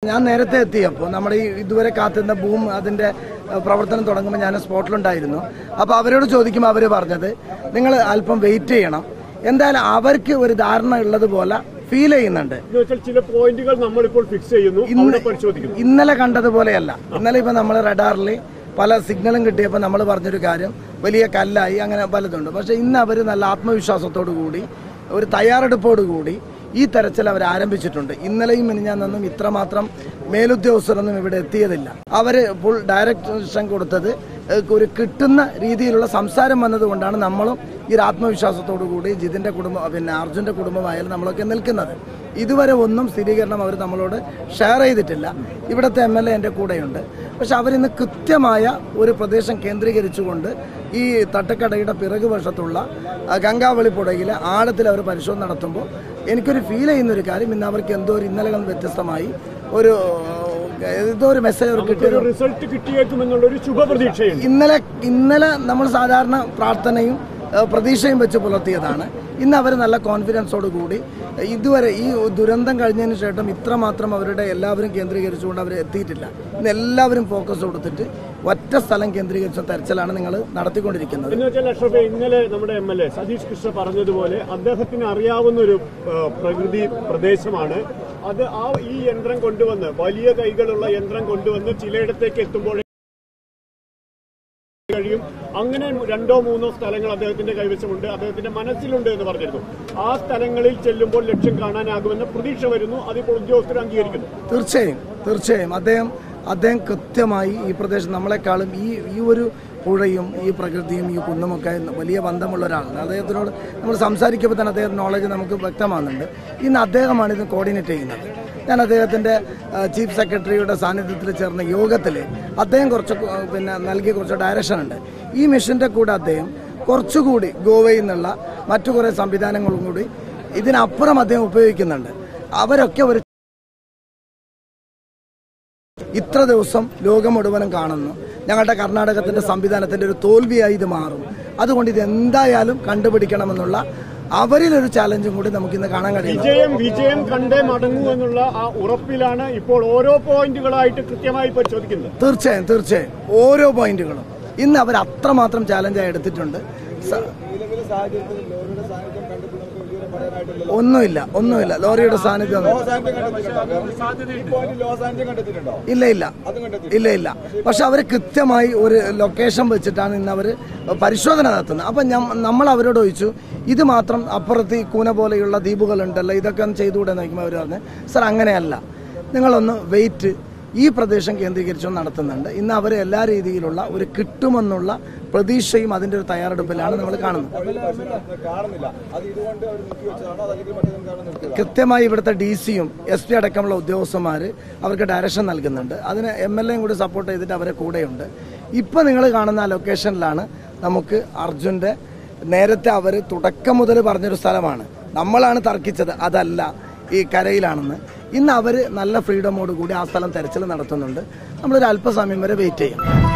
ഞാൻ നേരത്തെ എത്തിയപ്പോൾ നമ്മുടെ ഈ ഇതുവരെ കാത്തുന്ന ഭൂം അതിന്റെ ഏഹ്, പ്രവർത്തനം തുടങ്ങുമ്പോൾ ഞാൻ സ്പോട്ടിലുണ്ടായിരുന്നു അപ്പോൾ അവരോട് ചോദിക്കുമ്പോൾ അവർ പറഞ്ഞത് നിങ്ങൾ അല്പം വെയിറ്റ് ചെയ്യണം എന്തായാലും അവർക്ക് ഒരു ധാരണ ഉള്ളതുപോലെ ഫീൽ ചെയ്യുന്നുണ്ട് എന്ന് വെച്ചാൽ ചില പോയിന്റുകൾ നമ്മളിപ്പോൾ ഫിക്സ് ചെയ്യുന്നു അവിടെ പരിശോധിക്കുന്നു ഇന്നലെ കണ്ടതുപോലെയല്ല ഇന്നലെ ഇപ്പൊ നമ്മൾ റഡാറിൽ പല സിഗ്നലും കിട്ടിയപ്പോൾ നമ്മൾ പറഞ്ഞൊരു കാര്യം വലിയ കല്ലായി അങ്ങനെ പലതുണ്ട് പക്ഷെ ഇന്ന് അവർ നല്ല ആത്മവിശ്വാസത്തോടു കൂടി ഒരു തയ്യാറെടുപ്പോടു കൂടി ഈ തെരച്ചിൽ അവർ ആരംഭിച്ചിട്ടുണ്ട് ഇന്നലെയും മിനിഞ്ഞാന്നും ഇത്രമാത്രം മേലുദ്യോഗസ്ഥരൊന്നും ഇവിടെ എത്തിയതില്ല അവർ ഫുൾ ഡയറക്ഷൻ കൊടുത്തത് ഏഹ്, ഒരു കിട്ടുന്ന രീതിയിലുള്ള സംസാരം വന്നതുകൊണ്ടാണ് നമ്മളും ഈ ഒരു ആത്മവിശ്വാസത്തോടു കൂടി ജിതിന്റെ കുടുംബം പിന്നെ അർജുന്റെ കുടുംബമായാലും നമ്മളൊക്കെ നിൽക്കുന്നത് ഇതുവരെ ഒന്നും സ്ഥിരീകരണം അവർ നമ്മളോട് ഷെയർ ചെയ്തിട്ടില്ല ഇവിടുത്തെ എം എൽ എ എൻ്റെ കൂടെയുണ്ട് പക്ഷെ അവരിന്ന് കൃത്യമായ ഒരു പ്രദേശം കേന്ദ്രീകരിച്ചുകൊണ്ട് ഈ തട്ടക്കടയുടെ പിറകു വശത്തുള്ള ആ, ഗംഗാവളി പുഴയിലെ ആഴത്തിൽ അവർ പരിശോധന നടത്തുമ്പോൾ എനിക്കൊരു ഫീൽ ചെയ്യുന്ന ഒരു കാര്യം ഇന്ന് അവർക്ക് എന്തോ ഒരു ഇന്നലെ വ്യത്യസ്തമായി ഒരു എന്തോ ഒരു മെസ്സേജ് അവർ കിട്ടിയത് ഒരു റിസൾട്ട് കിട്ടിയേക്കുമെന്നുള്ള ഒരു ശുഭപ്രതീക്ഷയുണ്ട് ഇന്നലെ ഇന്നലെ നമ്മൾ സാധാരണ പ്രാർത്ഥനയും ഏഹ്, പ്രതീക്ഷയും വെച്ച് പുലർത്തിയതാണ് ഇന്ന് അവർ നല്ല കോൺഫിഡൻസോട് കൂടി ഇതുവരെ ഈ ദുരന്തം കഴിഞ്ഞതിന് ശേഷം ഇത്രമാത്രം അവരുടെ എല്ലാവരും കേന്ദ്രീകരിച്ചുകൊണ്ട് അവർ എത്തിയിട്ടില്ല ഇന്ന് എല്ലാവരും ഫോക്കസ് കൊടുത്തിട്ട് ഒറ്റ സ്ഥലം കേന്ദ്രീകരിച്ച തെരച്ചിലാണ് നിങ്ങൾ നടത്തിക്കൊണ്ടിരിക്കുന്നത് എന്ന് വെച്ചാൽ അഷ്റഫെ ഇന്നലെ നമ്മുടെ M L A Satheesh Krishna പറഞ്ഞതുപോലെ അദ്ദേഹത്തിന് അറിയാവുന്ന ഒരു ആ, പ്രകൃതി പ്രദേശമാണ് അത് ആ ഈ യന്ത്രം കൊണ്ടുവന്ന് വലിയ കൈകളുള്ള യന്ത്രം കൊണ്ടുവന്ന് ചിലയിടത്തേക്ക് എത്തുമ്പോൾ കഴിയും അങ്ങനെ രണ്ടോ മൂന്നോ സ്ഥലങ്ങൾ അദ്ദേഹത്തിന്റെ കൈവശമുണ്ട് അദ്ദേഹത്തിന്റെ മനസ്സിലുണ്ട് എന്ന് പറഞ്ഞിരുന്നു ആ സ്ഥലങ്ങളിൽ ചെല്ലുമ്പോൾ ലക്ഷ്യം കാണാനാകുമെന്ന പ്രതീക്ഷ വരുന്നു അതിപ്പോൾ ഉദ്യോഗസ്ഥർ അംഗീകരിക്കുന്നു തീർച്ചയായും തീർച്ചയായും അദ്ദേഹം അദ്ദേഹം കൃത്യമായി ഈ പ്രദേശം നമ്മളെക്കാളും ഈ ഈ ഒരു പുഴയും ഈ പ്രകൃതിയും ഈ കുന്നുമൊക്കെ വലിയ ബന്ധമുള്ള ഒരാളാണ് അദ്ദേഹത്തിനോട് നമ്മൾ സംസാരിക്കുമ്പോൾ തന്നെ അദ്ദേഹത്തിൻ്റെ നോളജ് നമുക്ക് വ്യക്തമാകുന്നുണ്ട് ഇന്ന് അദ്ദേഹമാണ് ഇത് കോർഡിനേറ്റ് ചെയ്യുന്നത് ഞാൻ അദ്ദേഹത്തിൻ്റെ ചീഫ് സെക്രട്ടറിയുടെ സാന്നിധ്യത്തിൽ ചേർന്ന യോഗത്തിൽ അദ്ദേഹം കുറച്ച് കു- പിന്നെ നൽകിയ കുറച്ച് ഡയറക്ഷൻ ഉണ്ട് ഈ മിഷൻ്റെ കൂടെ അദ്ദേഹം കുറച്ചുകൂടി ഗോവയിൽ നിന്നുള്ള മറ്റു കുറേ സംവിധാനങ്ങളും കൂടി ഇതിനപ്പുറം അദ്ദേഹം ഉപയോഗിക്കുന്നുണ്ട് അവരൊക്കെ ഒരു ഇത്ര ദിവസം ലോകം മുഴുവനും കാണുന്നു ഞങ്ങളുടെ കർണാടകത്തിന്റെ സംവിധാനത്തിന്റെ ഒരു തോൽവിയായി ഇത് മാറും അതുകൊണ്ട് ഇത് എന്തായാലും കണ്ടുപിടിക്കണമെന്നുള്ള അവരിലൊരു ചാലഞ്ചും കൂടി നമുക്ക് ഇന്ന് കാണാൻ കഴിയുന്നു വിജയം വിജയം കണ്ടേ മടങ്ങൂ എന്നുള്ള ആ ഉറപ്പിലാണ് ഇപ്പോൾ ഓരോ പോയിന്റുകളായിട്ട് കൃത്യമായി പരിശോധിക്കുന്നത് തീർച്ചയായും തീർച്ചയായും ഓരോ പോയിന്റുകളും ഇന്ന് അവർ അത്രമാത്രം ചാലഞ്ചായി എടുത്തിട്ടുണ്ട് സ- ഒന്നുമില്ല ഒന്നുമില്ല ലോറിയുടെ സാന്നിധ്യം ഇല്ല ഇല്ല ഇല്ല ഇല്ല പക്ഷെ അവർ കൃത്യമായി ഒരു ലൊക്കേഷൻ വെച്ചിട്ടാണ് ഇന്ന് അവർ പരിശോധന നടത്തുന്നത് അപ്പം നമ്മൾ അവരോട് ചോദിച്ചു ഇത് മാത്രം അപ്പുറത്ത് ഈ കൂന പോലെയുള്ള ദ്വീപുകളുണ്ടല്ലോ ഇതൊക്കെ ഒന്ന് ചെയ്തുകൂടെ എന്ന് നോക്കുമ്പോൾ അവർ പറഞ്ഞു സർ അങ്ങനെയല്ല നിങ്ങളൊന്ന് വെയിറ്റ് ഈ പ്രദേശം കേന്ദ്രീകരിച്ചും നടത്തുന്നുണ്ട് ഇന്ന് അവർ എല്ലാ രീതിയിലുള്ള ഒരു കിട്ടുമെന്നുള്ള പ്രതീക്ഷയും അതിൻ്റെ ഒരു തയ്യാറെടുപ്പിലാണ് നമ്മൾ കാണുന്നത് കൃത്യമായി ഇവിടുത്തെ ഡി സിയും എസ് പി അടക്കമുള്ള ഉദ്യോഗസ്ഥന്മാർ അവർക്ക് ഡയറക്ഷൻ നൽകുന്നുണ്ട് അതിന് എം എൽ എയും കൂടി സപ്പോർട്ട് ചെയ്തിട്ട് അവരെ കൂടെയുണ്ട് ഇപ്പം നിങ്ങൾ കാണുന്ന ആ ലൊക്കേഷനിലാണ് നമുക്ക് അർജുൻ്റെ നേരത്തെ അവർ തുടക്കം മുതൽ പറഞ്ഞൊരു സ്ഥലമാണ് നമ്മളാണ് തർക്കിച്ചത് അതല്ല ഈ കരയിലാണെന്ന് ഇന്ന് അവർ നല്ല ഫ്രീഡമോട് കൂടി ആ സ്ഥലം തെരച്ചിൽ നടത്തുന്നുണ്ട് നമ്മളൊരു അല്പസമയം വരെ വെയിറ്റ് ചെയ്യും